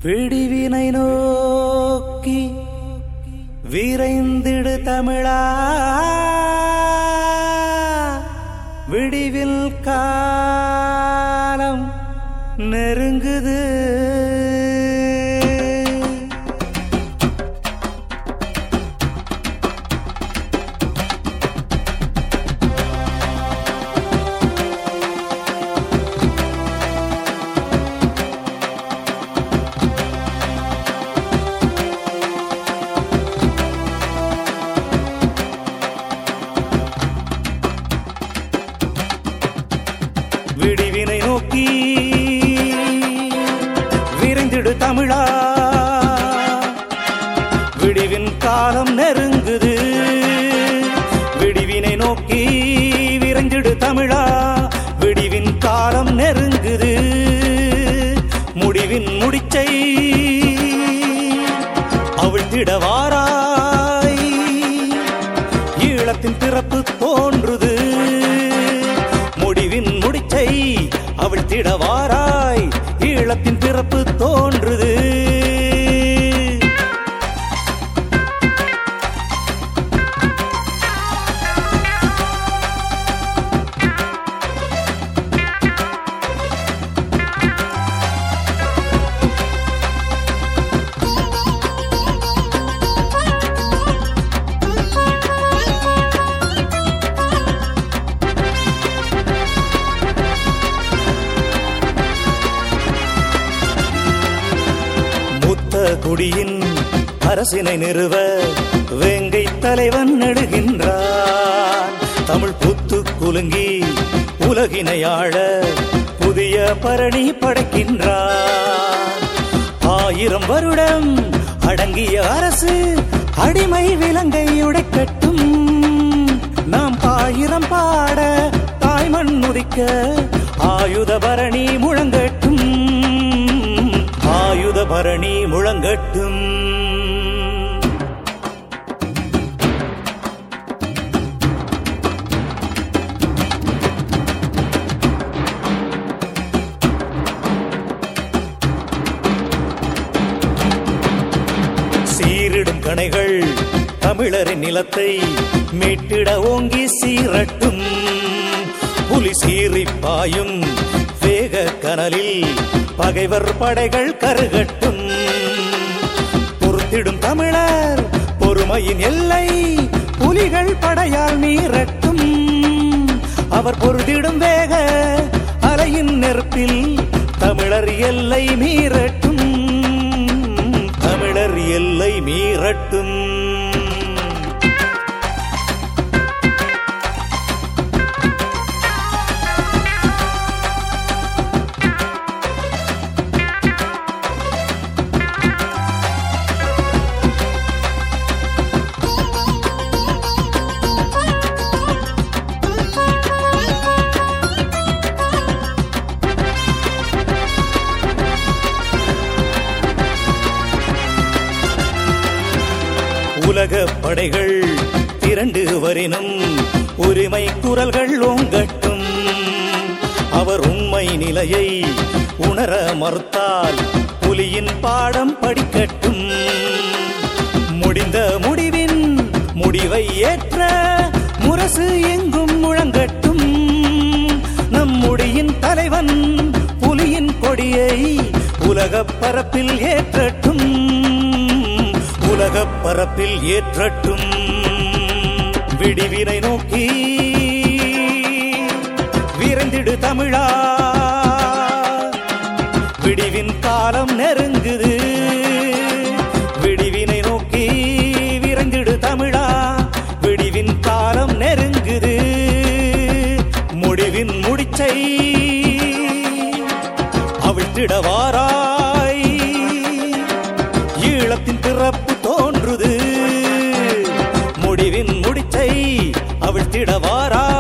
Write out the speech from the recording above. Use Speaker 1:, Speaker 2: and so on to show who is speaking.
Speaker 1: விடிவினை நோக்கி விரைந்திடு தமிழா விடிவில் காலம் நெருங்குது விடிவினை நோக்கி விரைந்திடு தமிழா விடிவின் காலம் நெருங்குது விடிவினை நோக்கி விரைந்திடு தமிழா விடிவின் காலம் நெருங்குது முடிவின் முடிச்சை அவிழ்த்திட வாராய் ஈழத்தின் பிறப்பு தோன்றுது முடிவின் முடிச்சை அவிழ்த்திட வாராய் ஈழத்தின் பிறப்பு தோன்றுது மூத்த குடியின் அரசினை நிறுவ வேங்கை தலைவன் நடுகின்றான் தமிழ் புத்து குலுங்கி உலகினை ஆள புதிய பரணி படைக்கின்றான் ஆயிரம் வருடம் அடங்கிய அரசு அடிமை விலங்கை உடைக்கட்டும் நாம் ஆயிரம் பாட தாய்மண் உதிக்க ஆயுத பரணி முழங்கட்டும் ஆயுத பரணி முழங்கட்டும் சீரிடும் கணைகள் தமிழரின் நிலத்தை மீட்டிட ஓங்கி சீரட்டும் புலி சீறி பாயும் வேக கனலில் பகைவர் படைகள் கருகட்டும் பொறுத்திடும் தமிழர் பொறுமையின் எல்லை புலிகள் படையால் மீறட்டும் அவர் பொருதிடும் வேக அலையின் நெருப்பில் தமிழர் எல்லை மீறட்டும் தமிழர் எல்லை மீறட்டும் உலக படைகள் திரண்டு வரினும் உரிமை குரல்கள் ஓங்கட்டும் அவர் உண்மை நிலையை உணர மறுத்தால் புலியின் பாடம் படிக்கட்டும் முடிந்த முடிவின் முடிவை ஏற்ற முரசு எங்கும் முழங்கட்டும் நம்முடியின் தலைவன் புலியின் கொடியை உலகப் பரப்பில் ஏற்றட்டும் உலகப் பரப்பில் ஏற்றட்டும் விடிவினை நோக்கி விரைந்திடு தமிழா விடிவின் காலம் நெருங்குது விடிவினை நோக்கி விரைந்திடு தமிழா விடிவின் காலம் நெருங்குது முடிவின் முடிச்சை அவிழ்த்திட வாராய் ஈழத்தின் பிறப்பு தோன்றுது முடிவின் முடிச்சை அவிழ்த்திட வாராய்